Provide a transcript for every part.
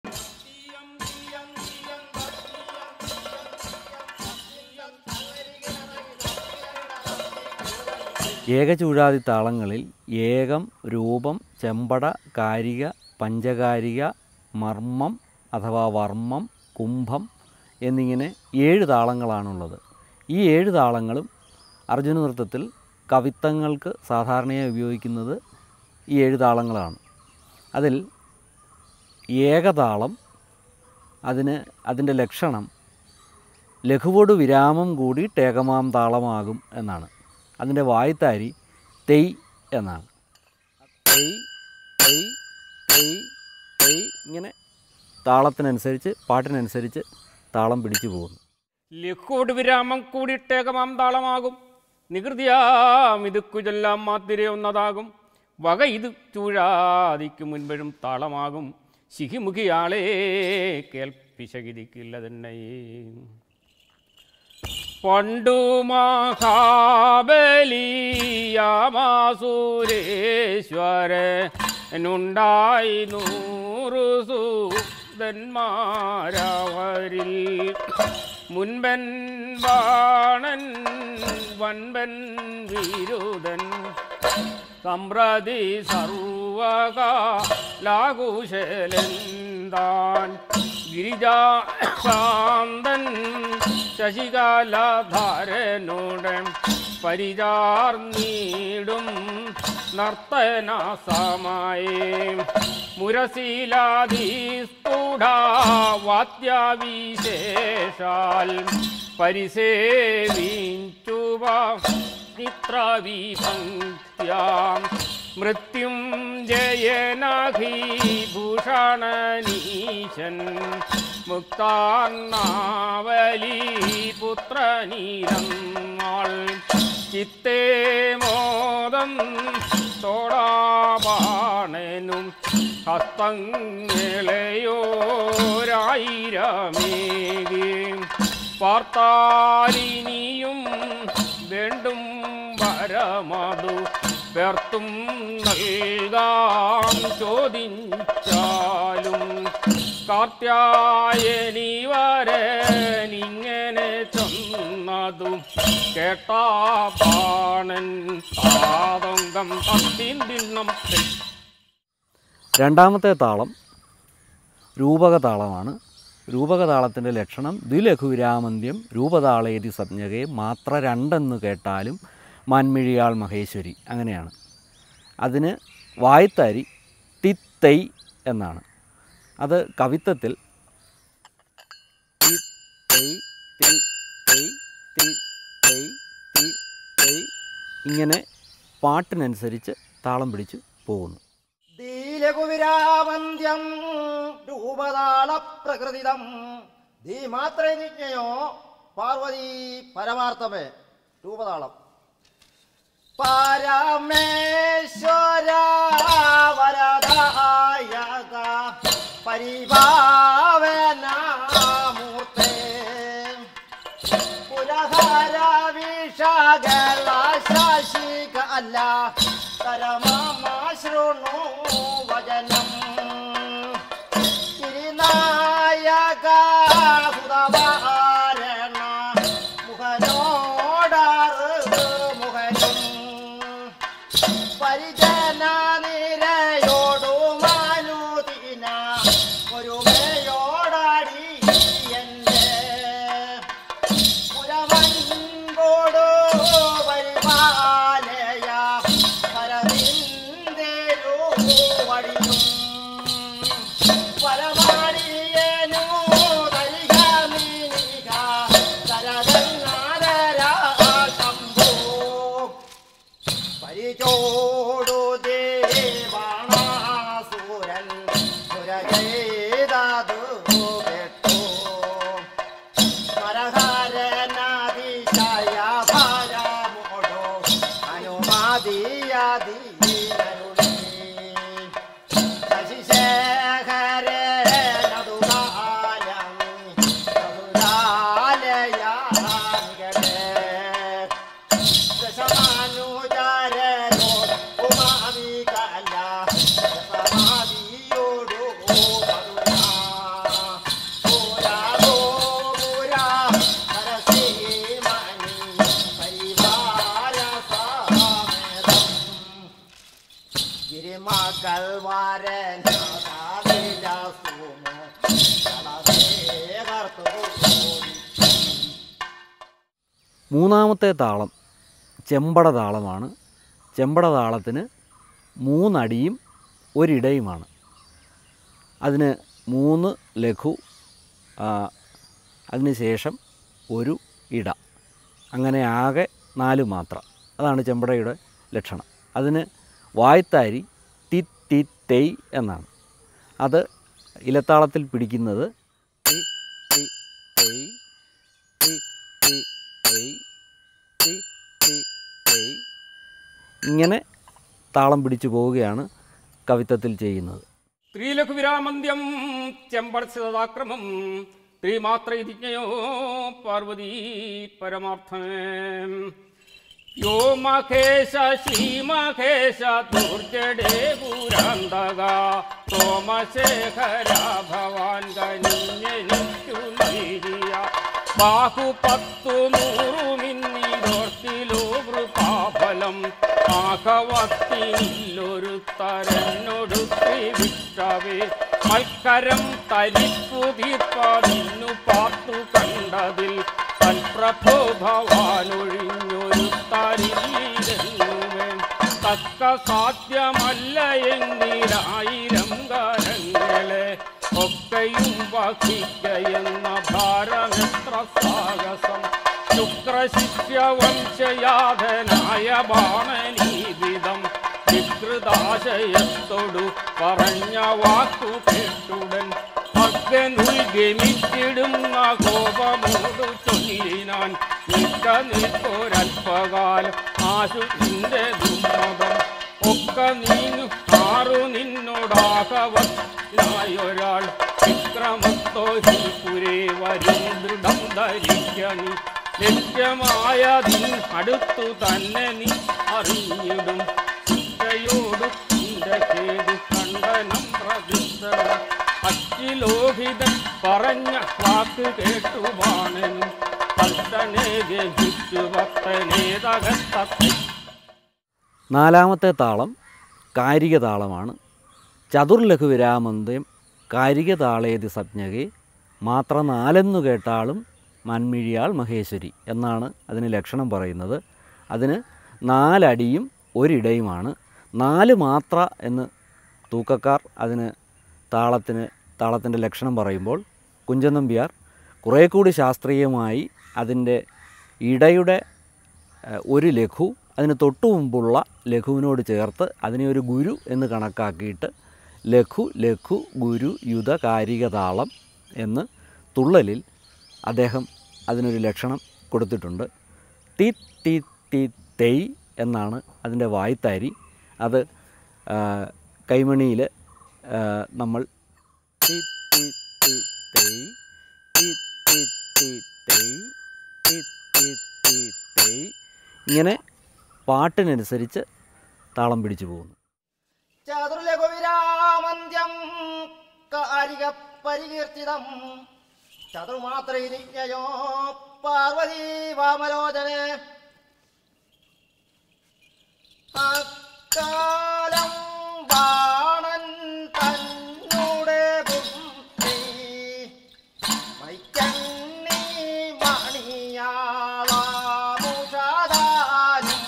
ഏകചൂഴാതി താളങ്ങളിൽ ഏകം രൂപം ചെമ്പട കാരിക പഞ്ചകാരിക മർമ്മം അഥവാ വർമ്മം കുംഭം എന്നിങ്ങനെ ഏഴ് താളങ്ങളാണുള്ളത് ഈ ഏഴ് താളങ്ങളും അർജുന നൃത്തത്തിൽ കവിത്തങ്ങൾക്ക് സാധാരണയായി ഉപയോഗിക്കുന്നത് ഈ ഏഴ് താളങ്ങളാണ് അതിൽ ഏകതാളം അതിന് അതിൻ്റെ ലക്ഷണം ലഘുവോട് വിരാമം കൂടി ടേകമാം താളമാകും എന്നാണ് അതിൻ്റെ വായ്ത്താരി തെയ് എന്നാണ് തെയ് തെയ് തെയ് തെയ് ഇങ്ങനെ താളത്തിനനുസരിച്ച് പാട്ടിനനുസരിച്ച് താളം പിടിച്ചു പോകുന്നു ലഘുവോട് വിരാമം കൂടിയിട്ടേകമാം താളമാകും നികൃതിയാം ഇത് കുചെല്ലാം മാതിരെ ഒന്നതാകും വക ഇത് ചൂഴാതിക്ക് മുൻപഴും താളമാകും ശിഖിമുഖിയാളെ കേൾപ്പിശകിരിക്കില്ല തന്നെ പണ്ടു മഹാബലിയാമാസൂരേശ്വരനുണ്ടായി നൂറു സൂതന്മാരവരിൽ മുൻപൻ ബാണൻ വൻപൻ വിരുദൻ സമ്പ്രതി സർവകാലാകുശലന്താൻ ഗിരിജാകാന്തൻ ശശികാലാധാരനോട് പരിചാർന്നീടും നർത്തനസമായി മുരശീലാധീസ്ഫുടാവാദ്യവിശേഷാൽ പരിസേവിഞ്ചുവ ചിത്രവിഭക്ത്യാം മൃത്യും ജയനഖീഭൂഷണനീശൻ മുക്താർണാവലി പുത്രനീരങ്ങൾ ചിത്തേ മോദം തോടാപാണനും ഹസ്തങ്ങളെയോരായിരമേകി പാർത്താലിനിയും വേണ്ടും വരമതു വ്യർത്തും നൽകാം ചോദിച്ചാലും കാർത്യായനി വരനിങ്ങനെ ചെന്നതു കേട്ടാ ബാണൻ താതങ്കം തത്തിന്തിണ്ണം രണ്ടാമത്തെ താളം രൂപക താളമാണ് രൂപക താളത്തിൻ്റെ ലക്ഷണം ദ്വിലഘുവിരാമന്ത്യം രൂപതാളേതി സംജ്ഞകയെ മാത്ര രണ്ടെന്ന് കേട്ടാലും മാൻമിഴിയാൾ മഹേശ്വരി അങ്ങനെയാണ് അതിന് വായ്ത്താരി തിത്തൈ എന്നാണ് അത് കവിത്വത്തിൽ തി, തൈ, തി, തൈ, തി, തൈ, തി, തൈ ഇങ്ങനെ പാട്ടിനനുസരിച്ച് താളം പിടിച്ച് പോകുന്നു ദീലകുവിരാമന്ത്യം രൂപതാള പ്രകൃതിതം ധീമാത്രനിജ്ഞയോ പാർവതി പരമാർത്ഥമേ രൂപതാളം പരമേശ്വര വരദായക പരിഭാവനാമൂർത്തേ പുരഹര വിഷാകല ശാശിക അല്ല കരമാശ്രണു വചനം തിരുനായക ഹുതവാരണ മുഖനോടാറ് മുഖനും പരിജന നിരയോടു മാനുതിന ഒരുമയോടാടി എൻ്റെ പുരവൻകോടു പരിപാലയ പരവിന്ദേരു വടിയും പരമാടിയനു തരികമിനിക തരതങ്ങാതരാ ശംഭോ പരിചോടു ദേവാണാസുരൻ സുരജേതതു കേട്ടു നരഹരനതിശയ ഭാരമോടോ അനുമാദിയാതി സമാധിയോടു മൂന്നാമത്തെ താളം ചെമ്പട താളമാണ് ചെമ്പട താളത്തിന് മൂന്നടിയും ഒരിടയുമാണ് അതിന് മൂന്ന് ലഘു ആ, അതിനുശേഷം ഒരു ഇട അങ്ങനെ ആകെ നാല് മാത്ര അതാണ് ചെമ്പടയുടെ ലക്ഷണം അതിന് വായ്ത്താരി തി തി തെയ് എന്നാണ് അത് ഇലത്താളത്തിൽ പിടിക്കുന്നത് തി തി തെയ് തി തി തെയ് തി തി തെയ് ഇങ്ങനെ താളം പിടിച്ചു പോവുകയാണ് കവിത്വത്തിൽ ചെയ്യുന്നത് സ്ത്രീലഘുവിരാമന്ത്യം ചെമ്പടസിതാക്രമം ത്രിമാത്ര ഇതിജ്ഞയോ പാർവതീ പരമാർത്ഥമേ യോ മഹേശ ശ്രീമഹേശ ദുർജടേ പുരാന്തക സോമശേഖര ഭവാൻ കനിഞ്ഞെനിക്കു നൈരിയ ബാഹുപത്തു നൂറുമിന്നീരോർത്തിലോ വൃപാഫലം ആഹവത്തിനില്ലൊരു തരനൊടു വിട്ടവേ മൽക്കരം തരിപ്പു തീർപ്പാതിന്നു പാർത്തു കണ്ടതിൽ തൽപ്രഭോ ഭവാനൊഴിഞ്ഞൊരു തരില്ലെന്നുമേ തക്ക സാധ്യമല്ല എന്നിരായിരം കാലങ്ങളെ ഒക്കെയും വഹിക്കയെന്ന ഭാരമെത്ര സാഹസം ശുക്രശിഷ്യവംശയാതനായ ബാണനീവിധം വികൃതാശയത്തോടു പറഞ്ഞ വാക്കു കേട്ടുടൻ ഭക്തനുൾ ഗമിച്ചിടുന്ന കോപമോടു ചൊല്ലിനാൻ നിൽക്ക നിൽക്കൊരൽപ്പകാലം ആശു നിന്റെ ദുർമതം ഒക്കെ നീങ്ങു ആറു നിന്നോടാകവനായൊരാൾ വിക്രമത്തോഹിപുരേ വരും ദൃഢം ധരിക്കണി ലക്ഷ്യമായതിൻ അടുത്തു തന്നെ നീ അറിഞ്ഞിടും ചിന്തയോടു നിന്റെ കേതു കണ്ടനം പ്രതിഷ്ഠണം അച്ചിലോഹിതൻ പറഞ്ഞ വാക്ക് കേട്ടു ബാണനും ഭക്തനെ ഗഹിച്ചു ഭക്തനേതകത്തെ നാലാമത്തെ താളം കാരിക താളമാണ് ചതുർലഘുവിരാമന്ത്യം കാരിക താളേതി സജ്ഞകെ മാത്ര നാലെന്നു കേട്ടാളും മൺമിഴിയാൾ മഹേശ്വരി എന്നാണ് അതിന് ലക്ഷണം പറയുന്നത് അതിന് നാലടിയും ഒരിടയുമാണ് നാല് മാത്ര എന്ന് തൂക്കക്കാർ അതിന് താളത്തിന് താളത്തിൻ്റെ ലക്ഷണം പറയുമ്പോൾ കുഞ്ചൻ നമ്പ്യാർ കുറേ കൂടി ശാസ്ത്രീയമായി അതിൻ്റെ ഇടയുടെ ഏഹ്, ഒരു ലഘു അതിന് തൊട്ടു മുമ്പുള്ള ലഘുവിനോട് ചേർത്ത് അതിനെ ഒരു ഗുരു എന്ന് കണക്കാക്കിയിട്ട് ലഘു ലഘു ഗുരു യുധ കാരിക താളം എന്ന് തുള്ളലിൽ അദ്ദേഹം അതിനൊരു ലക്ഷണം കൊടുത്തിട്ടുണ്ട് തി തി തി തെയ് എന്നാണ് അതിൻ്റെ വായ്ത്താരി അത് കൈമണിയിൽ നമ്മൾ തി തി തി തെയ് തി തി തി തെയ് തി തി തി തെയ് ഇങ്ങനെ പാട്ടിനനുസരിച്ച് താളം പിടിച്ചു പോകുന്നു ചതുർലഘുവിരാമന്ത്യം കാരിക പരികീർത്തിതം ചതുർമാത്രയിലിജ്ഞയോ പാർവതീ വാമലോചനെ അക്കാലം ബാണൻ തന്നോടെ ബുദ്ധി വൈക്കണ്ണി മണിയാളാമുഷാദാനും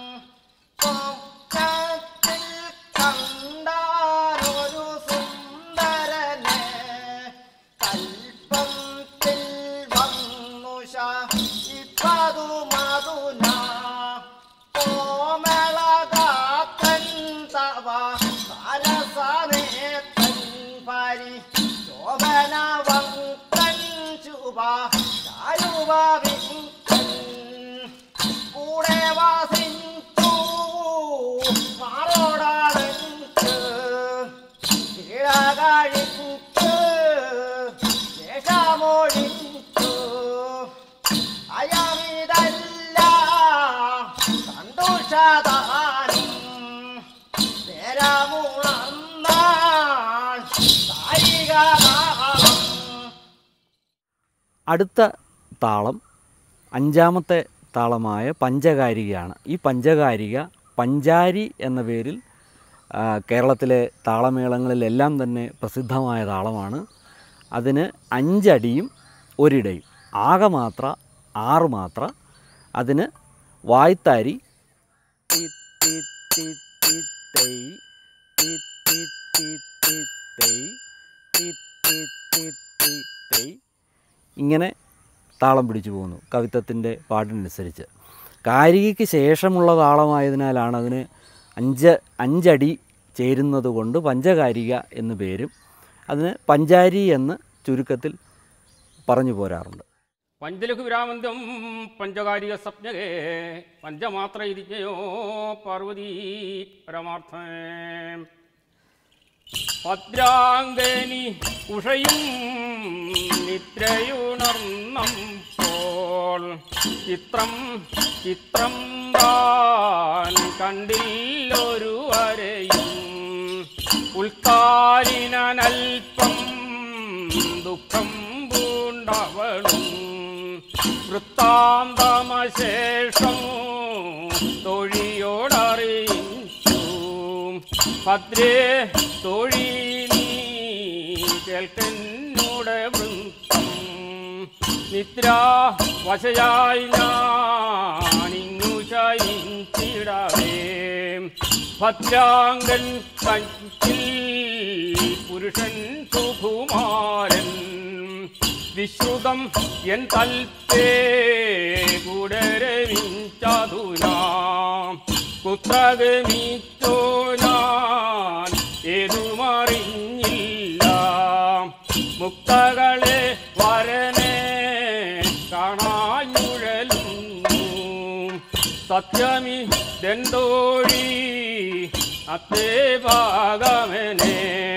പൊക്കത്തിൽ കണ്ടാനൊരു സുന്ദരനെ കൽപ്പത്തിൽ വന്നു ശിപ്പതു മധുന കോമളഗാത്രൻ തവ സരസനേത്രൻ പരി ശോഭനവങ്കൻ ശുഭ ചാരുവിങ്കൻ കൂടെ വാസിച്ചു മാറോടാടൻക്ക് കീഴകഴിക്ക് ശേഷമൊഴിച്ചു അയമിതല്ല സന്തോഷദാനം നേരമുണർന്നാൾ സായികാലം അടുത്ത താളം അഞ്ചാമത്തെ താളമായ പഞ്ചകാരികയാണ് ഈ പഞ്ചകാരിക പഞ്ചാരി എന്ന പേരിൽ ആ, കേരളത്തിലെ താളമേളങ്ങളിലെല്ലാം തന്നെ പ്രസിദ്ധമായ താളമാണ് അതിന് അഞ്ചടിയും ഒരിടയും ആകെ മാത്ര ആറ് മാത്ര അതിന് വായ്ത്താരി തി തി തി തി തൈ തി തി തി തി തൈ തി തി തി തി തൈ ഇങ്ങനെ താളം പിടിച്ചു പോകുന്നു കവിത്വത്തിൻ്റെ പാട്ടിനനുസരിച്ച് കാരികയ്ക്ക് ശേഷമുള്ള താളമായതിനാലാണ് അതിന് അഞ്ച് അഞ്ചടി ചേരുന്നത് കൊണ്ട് പഞ്ചകാരിക എന്ന് പേരും അതിന് പഞ്ചാരി എന്ന് ചുരുക്കത്തിൽ പറഞ്ഞു പോരാറുണ്ട് പഞ്ചലഘു വിരാമന്ത്യം പഞ്ചകാരിക സ്വപ്നകേ പഞ്ചമാത്ര ഇരിക്കയോ പാർവതി പരമാർത്ഥ ഭദ്രാംഗനി ഉഷയും നിദ്രയുണർന്നം പോൾ ചിത്രം ചിത്രം താൻ കണ്ടില്ലൊരു വരെയും ഉൾക്കാലിനൽപ്പം ദുഃഖം പൂണ്ടവളും വൃത്താന്തമശേഷം തൊഴിയോടറിയിച്ചു ഭദ്രേ തൊഴി നീ കേൾക്കെന്നൂടെ വൃത്തം നിദ്ര വശയായി ഞാനിങ്ങു ശയിച്ചിടവേ ഭദ്രാംഗൻ കഞ്ചിൽ പുരുഷൻ സുകുമാരൻ വിശ്രുതം എൻ തൽപ്പേ കൂടരവിഞ്ചതുനാ കുത്രഗമിച്ചോ ഞാൻ ഏതുമറിഞ്ഞില്ല മുക്തകളെ വരനെ കാണാഞ്ഞുഴലുന്നു സത്യമി ദന്തോഴി അത്തേ ഭാഗമനെ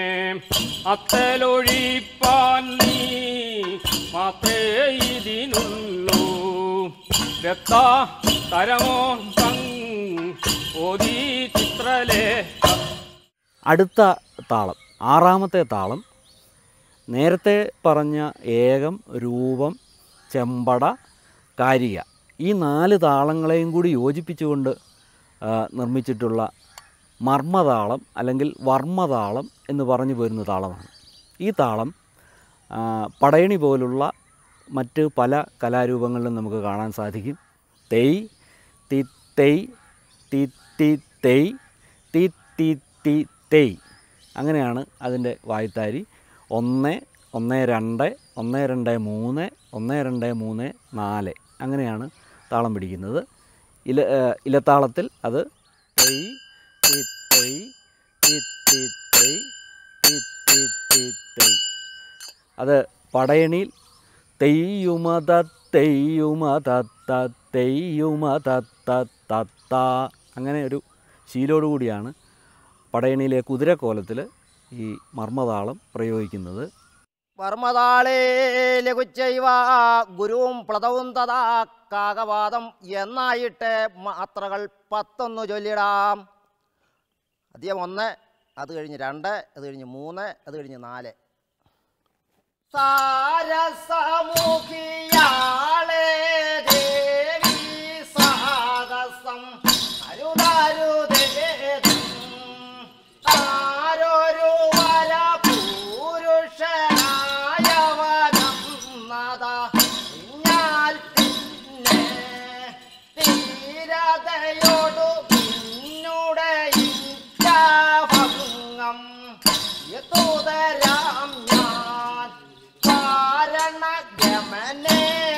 അത്തലൊഴിപ്പാൻ നീ മാത്രേ ഇതിനുള്ളൂ രക്ത തരമോ തങ് ഓതി ചിത്രലേ അടുത്ത താളം ആറാമത്തെ താളം നേരത്തെ പറഞ്ഞ ഏകം രൂപം ചെമ്പട കാരിക ഈ നാല് താളങ്ങളെയും കൂടി യോജിപ്പിച്ചുകൊണ്ട് ആ, നിർമ്മിച്ചിട്ടുള്ള മർമ്മതാളം അല്ലെങ്കിൽ വർമ്മതാളം എന്ന് പറഞ്ഞു പോരുന്ന താളമാണ് ഈ താളം ആ, പടയണി പോലുള്ള മറ്റ് പല കലാരൂപങ്ങളിലും നമുക്ക് കാണാൻ സാധിക്കും തെയ് തി തെയ് തി തി തെയ് തി തി തി തെയ് അങ്ങനെയാണ് അതിൻ്റെ വായ്ത്താരി ഒന്ന് ഒന്ന് രണ്ട് ഒന്ന് രണ്ട് മൂന്ന് ഒന്ന് രണ്ട് മൂന്ന് നാല് അങ്ങനെയാണ് താളം പിടിക്കുന്നത് ഇല ഏഹ് ഇലത്താളത്തിൽ അത് തെയ് തി തെയ് തി തി തെയ് തി തി തി തെയ് അത് പടയണിയിൽ തെയ്യുമത തെയ്യുമത തെയ്യുമത തത്ത അങ്ങനെ ഒരു ശീലോടുകൂടിയാണ് പടയണിയിലെ കുതിരക്കോലത്തിൽ ഈ മർമ്മതാളം പ്രയോഗിക്കുന്നത് വർമ്മതാളേ ലഘുച്ചൈവ ഗുരുവും പ്ലതവും തഥാ കാകവാദം എന്നായിട്ട് മാത്രകൾ പത്തൊന്ന് ചൊല്ലിടാം അധികം ഒന്ന് അത് കഴിഞ്ഞ് രണ്ട് അത് കഴിഞ്ഞ് മൂന്ന് അത് കഴിഞ്ഞ് നാല് സാരസമുഖിയാളെ ദേവി സാഹസം അരുതരുതേതും ആരൊരു വര പുരുഷനായവനം നദ ഇഞ്ഞാൽ പിന്നെ തീരതയോടു നിന്നുടെ ഇച്ഛാഭംഗം യതോദരാം ഞാൻ കാരണഗമനേ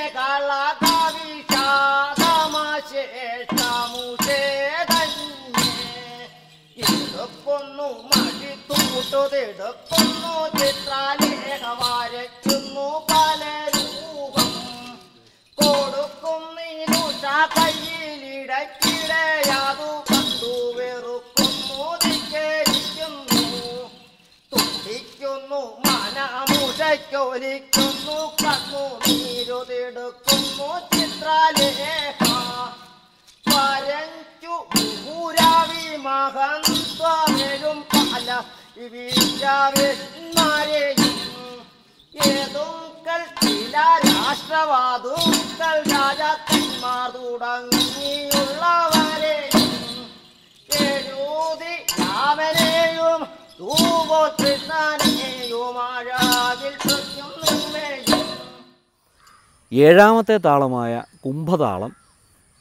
കളകാവിഷാദമശേഷമുഷേതന്യേ എടുക്കുന്നു മഴി തൂട്ടുതെടുക്കുന്നു ചിത്രലേഖ വരയ്ക്കുന്നു പല രൂപം കൊടുക്കുന്നിനുഷ കയ്യിലിടയ്ക്കിടയാതു കണ്ടു വെറുക്കുന്നു ധിക്കരിക്കുന്നു തുടിക്കുന്നു മനമുഷയ്ക്കൊലിക്കുന്നു കണ്ണു നീരുതെടുക്കുന്നു ചിത്രലേഖ പരഞ്ചു ഭൂരാവി മഹന്ത്വമെഴും പല വീരാവിന്മാരെയും ഏതുക്കൾ ചില രാഷ്ട്രവാദുക്കൾ രാജാക്കന്മാർ തുടങ്ങിയുള്ളവരെയും എഴുതി രാമനെയും തൂവോ കൃഷ്ണനെയും ആഴാകിൽ പ്രത്യുന്നയും ഏഴാമത്തെ താളമായ കുംഭതാളം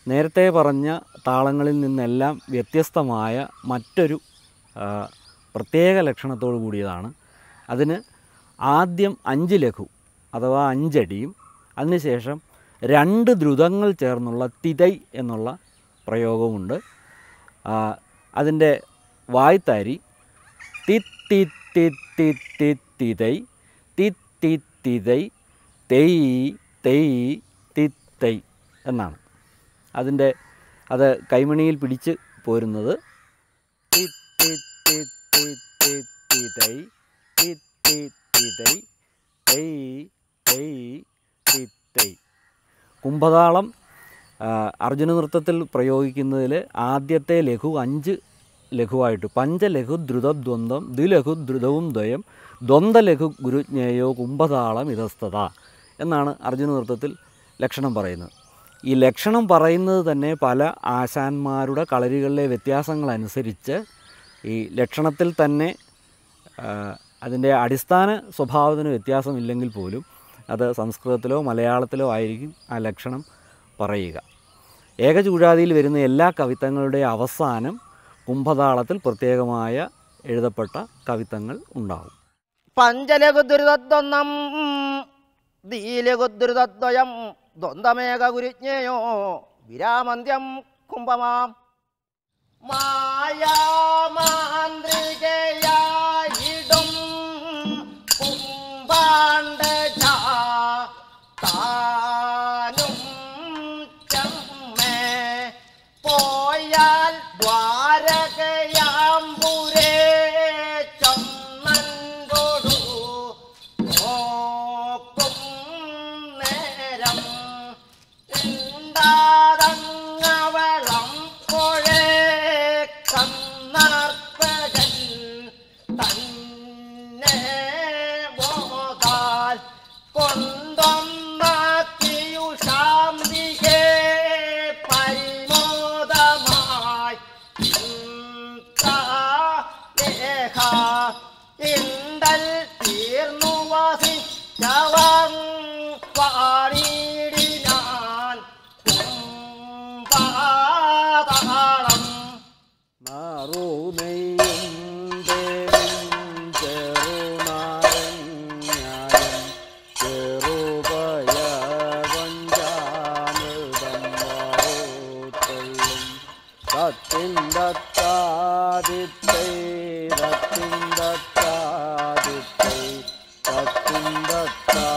നേരത്തെ പറഞ്ഞ താളങ്ങളിൽ നിന്നെല്ലാം വ്യത്യസ്തമായ മറ്റൊരു ആ, പ്രത്യേക ലക്ഷണത്തോടു കൂടിയതാണ് അതിന് ആദ്യം അഞ്ച് ലഘു അഥവാ അഞ്ചടിയും അതിനുശേഷം രണ്ട് ദ്രുതങ്ങൾ ചേർന്നുള്ള തിതൈ എന്നുള്ള പ്രയോഗവുമുണ്ട് ആ, അതിൻ്റെ വായ്ത്താരി തി തി തി തി തി തിതൈ തി തി തിതൈ തെയ് തെയ് തി തൈ എന്നാണ് അതിൻ്റെ അത് കൈമണിയിൽ പിടിച്ച് പോരുന്നത് തി തി തി തി തി തിതൈ തി തി തിതൈ തെയ് തെയ് തി തൈ കുംഭതാളം ആ, അർജുന നൃത്തത്തിൽ പ്രയോഗിക്കുന്നതിൽ ആദ്യത്തെ ലഘു അഞ്ച് ലഘുവായിട്ട് പഞ്ചലഘു ദ്രുതം ദ്വന്ദ്വം ദ്വിലഘു ദ്രുതവും ദ്വയം ദ്വന്ദ്ലഘു ഗുരുജ്ഞേയോ കുംഭതാളം ഇതസ്തത എന്നാണ് അർജുന നൃത്തത്തിൽ ലക്ഷണം പറയുന്നത് ഈ ലക്ഷണം പറയുന്നത് തന്നെ പല ആശാന്മാരുടെ കളരികളിലെ വ്യത്യാസങ്ങളനുസരിച്ച് ഈ ലക്ഷണത്തിൽ തന്നെ ആ, അതിൻ്റെ അടിസ്ഥാന സ്വഭാവത്തിന് വ്യത്യാസമില്ലെങ്കിൽ പോലും അത് സംസ്കൃതത്തിലോ മലയാളത്തിലോ ആയിരിക്കും ആ ലക്ഷണം പറയുക ഏകചൂഴാതിയിൽ വരുന്ന എല്ലാ കവിത്തങ്ങളുടെ അവസാനം കുംഭതാളത്തിൽ പ്രത്യേകമായ എഴുതപ്പെട്ട കവിത്തങ്ങൾ ഉണ്ടാവും പഞ്ചലകുദുരിതദ്വന്നം ദീലകുദുരിതദ്വയം ദ്വന്ദ്മേക ഗുരുജ്ഞേയോ വിരാമന്ത്യം കുംഭമാം മായാമാന്ത്രികയായിടും കുംഭാണ്ഡ താനും ചമ്മേ പോയാൽ ദ്വാരകയാമ്പുരേ ചമ്മൻകൊടു നോക്കും നേരം ഉണ്ടാതങ്ങവളം പുഴേ കന്നർപ്പകൻ തന്നെ ബോധാൽ കൊണ്ടൊന്നാക്കിയുഷാംബികേ പരിമോദമായി ലേഖ ഇണ്ടൽ തീർന്നു വസിച്ചവൻ പാടിയിടിനാൻ കുംഭാതാളം നാറൂനെയ്യും തേനും ചെറുനാരങ്ങായും ചെറുപയ പഞ്ചാമൃതം വാറൂത്തള്ളും തത്തിന്തത്താദിത്തൈ തത്തിന്തത്താദിത്തൈ തത്തിന്തത്താ